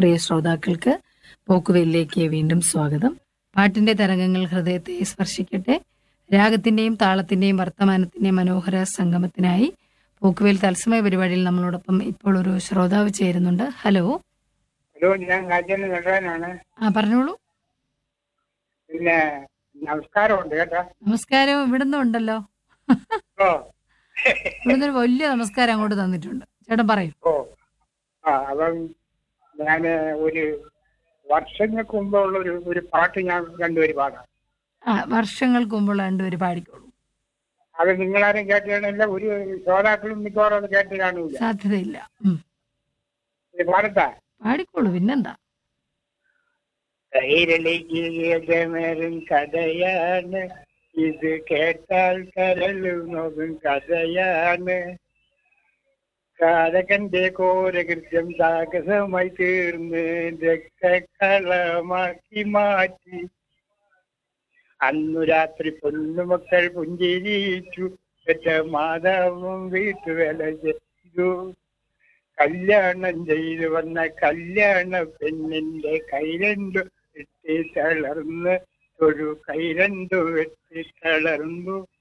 പ്രിയ ശ്രോതാക്കൾക്ക് പോക്കുവെല്ലിലേക്ക് വീണ്ടും സ്വാഗതം പാട്ടിന്റെ തരംഗങ്ങൾ ഹൃദയത്തെ സ്പർശിക്കട്ടെ രാഗത്തിന്റെയും താളത്തിന്റെയും വർത്തമാനത്തിന്റെയും മനോഹര സംഗമത്തിനായി പോക്കുവേൽ തത്സമയ പരിപാടിയിൽ നമ്മളോടൊപ്പം ഇപ്പോൾ ഒരു ശ്രോതാവ് ചേരുന്നുണ്ട് ഹലോ ഹലോ ഞാൻ രാജേന്ദ്ര നടരാനാണ് ആ പറഞ്ഞോളൂ പിന്നെ നമസ്കാരമുണ്ട് കേട്ടാ നമസ്കാരം ഇവിടുന്ന് ഉണ്ടല്ലോ ഓ ഇവിടുന്ന് ഒരു വലിയ നമസ്കാരം അങ്ങോട്ട് തന്നിട്ടുണ്ട് ചേട്ടൻ പറയൂ ഓ ആ അപ്പം ഞാൻ ഒരു വർഷങ്ങൾക്ക് മുമ്പുള്ള ഒരു ഒരു പാട്ട് ഞാൻ രണ്ടുപേര് പാടാം ആ വർഷങ്ങൾക്ക് മുമ്പുള്ള രണ്ടുപേര് പാടിക്കോളൂ അത് നിങ്ങളാരും കേട്ടില്ല ഒരു ശ്രോതാക്കളും മിക്കവാറും അത് കേട്ട് കാണൂല സാധ്യതയില്ല ഉം. ഇത് പാടത്താ പാടിക്കോളൂ പിന്നെന്താ കൈരളിക്കും കഥയാണ് ഇത് കേട്ടാൽ കരളു നോക്കും കഥയാണ് കാരകന്റെ കോരകൃത്യം സാഹസമായി തീർന്ന് രക്തകളമാക്കി മാറ്റി അന്നു രാത്രി പൊന്നുമക്കൾ പുഞ്ചിരിച്ചു പെറ്റ മാതാവും വീട്ടുവേല ചെയ്തു കല്യാണം ചെയ്തു വന്ന കല്യാണ പെണ്ണിന്റെ കൈരണ്ടു വെട്ടി തളർന്ന് ഒരു കൈരണ്ടു വെട്ടി തളർന്നു